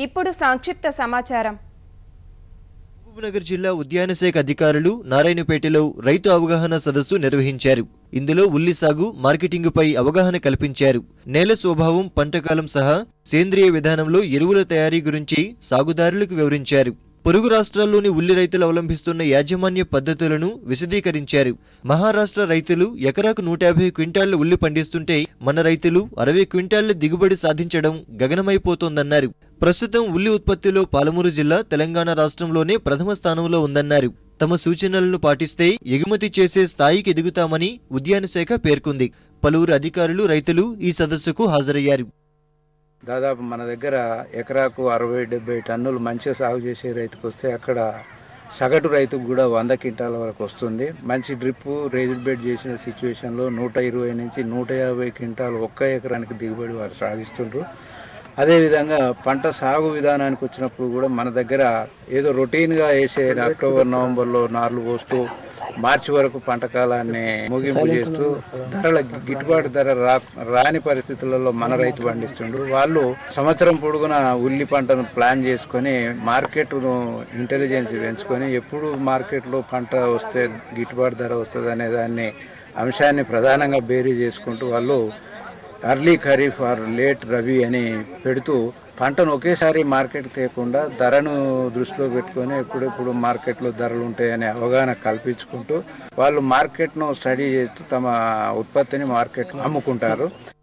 ఇప్పుడు సంక్షిప్త సమాచారం మహబూబ్నగర్ జిల్లా ఉద్యాన శాఖ అధికారులు నారాయణపేటలో రైతు అవగాహన సదస్సు నిర్వహించారు ఇందులో ఉల్లి సాగు మార్కెటింగుపై అవగాహన కల్పించారు నేల స్వభావం పంటకాలం సహా సేంద్రియ విధానంలో ఎరువుల తయారీ గురించి సాగుదారులకు వివరించారు పొరుగు రాష్ట్రాల్లోని ఉల్లి రైతులు అవలంబిస్తున్న యాజమాన్య పద్ధతులను విశదీకరించారు మహారాష్ట్ర రైతులు ఎకరాకు నూట యాభై క్వింటాళ్ల ఉల్లి పండిస్తుంటే మన రైతులు అరవై క్వింటాళ్ల దిగుబడి సాధించడం గగనమైపోతోందన్నారు ప్రస్తుతం ఉల్లి ఉత్పత్తిలో పాలమూరు జిల్లా తెలంగాణ రాష్ట్రంలోనే ప్రథమ స్థానంలో ఉందన్నారు తమ సూచనలను పాటిస్తే ఎగుమతి చేసే స్థాయికి ఎదుగుతామని ఉద్యాన శాఖ పేర్కొంది పలువురు అధికారులు రైతులు ఈ సదస్సుకు హాజరయ్యారు దాదాపు మన దగ్గర ఎకరాకు అరవై డెబ్బై టన్నులు మంచిగా సాగు చేసే రైతుకు వస్తే అక్కడ సగటు రైతుకు కూడా వంద క్వింటాల వరకు వస్తుంది మంచి డ్రిప్ రేజ్డ్ బెడ్ చేసిన సిచ్యువేషన్లో నూట ఇరవై నుంచి నూట యాభై క్వింటాలు ఒక్క ఎకరానికి దిగుబడి వారు సాధిస్తుండ్రు అదేవిధంగా పంట సాగు విధానానికి వచ్చినప్పుడు కూడా మన దగ్గర ఏదో రొటీన్గా వేసే అక్టోబర్ నవంబర్లో నార్లు పోస్తూ మార్చి వరకు పంట కాలాన్ని ముగింపు చేస్తూ ధరల గిట్టుబాటు ధర రా రాని పరిస్థితులలో మన రైతు పండిస్తుండ్రు వాళ్ళు సంవత్సరం పొడుగున ఉల్లి పంటను ప్లాన్ చేసుకొని మార్కెట్ను ఇంటెలిజెన్స్ పెంచుకొని ఎప్పుడు మార్కెట్లో పంట వస్తే గిట్టుబాటు ధర వస్తుంది అనే దాన్ని అంశాన్ని ప్రధానంగా బేరీ చేసుకుంటూ వాళ్ళు early kharif or late rabi అని పెడుతూ పంటను ఒకేసారి మార్కెట్ తేకుండా ధరను దృష్టిలో పెట్టుకొని ఎప్పుడెప్పుడు మార్కెట్లో ధరలు ఉంటాయనే అవగాహన కల్పించుకుంటూ వాళ్ళు మార్కెట్ను స్టడీ చేస్తూ తమ ఉత్పత్తిని మార్కెట్లో అమ్ముకుంటారు